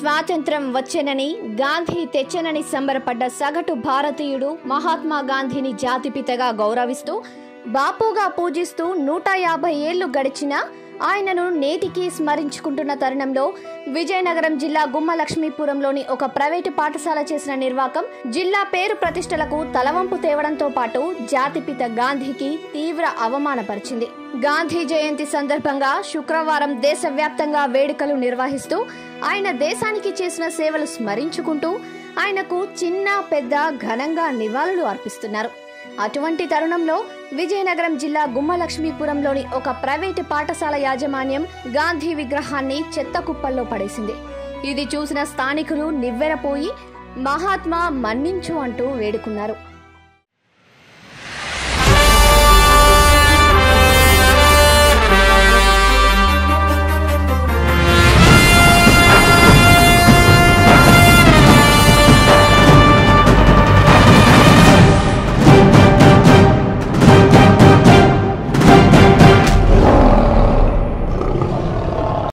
స్వాతంత్రం వచ్చెనని గాంధీ తెచ్చెనని సంబరపడ్డ సగటు భారతీయుడు మహాత్మా గాంధీని జాతిపితగా గౌరవిస్తూ బాపుగా పూజిస్తూ నూట యాభై ఏళ్లు గడిచినా ఆయనను నేటికి స్మరించుకుంటున్న తరుణంలో విజయనగరం జిల్లా గుమ్మ లక్ష్మీపురంలోని ఒక ప్రైవేటు పాఠశాల చేసిన నిర్వాకం జిల్లా పేరు ప్రతిష్టలకు తలవంపు తేవడంతో పాటు జాతిపిత గాంధీకి తీవ్ర అవమానపరిచింది గాంధీ జయంతి సందర్భంగా శుక్రవారం దేశవ్యాప్తంగా వేడుకలు నిర్వహిస్తూ ఆయన దేశానికి చేసిన సేవలు స్మరించుకుంటూ ఆయనకు చిన్న పెద్ద ఘనంగా నివాళులు అర్పిస్తున్నారు అటువంటి తరుణంలో విజయనగరం జిల్లా గుమ్మలక్ష్మీపురంలోని ఒక ప్రైవేటు పాఠశాల యాజమాన్యం గాంధీ విగ్రహాన్ని చెత్త కుప్పల్లో పడేసింది ఇది చూసిన స్థానికులు నివ్వెరపోయి మహాత్మా మన్నించు అంటూ వేడుకున్నారు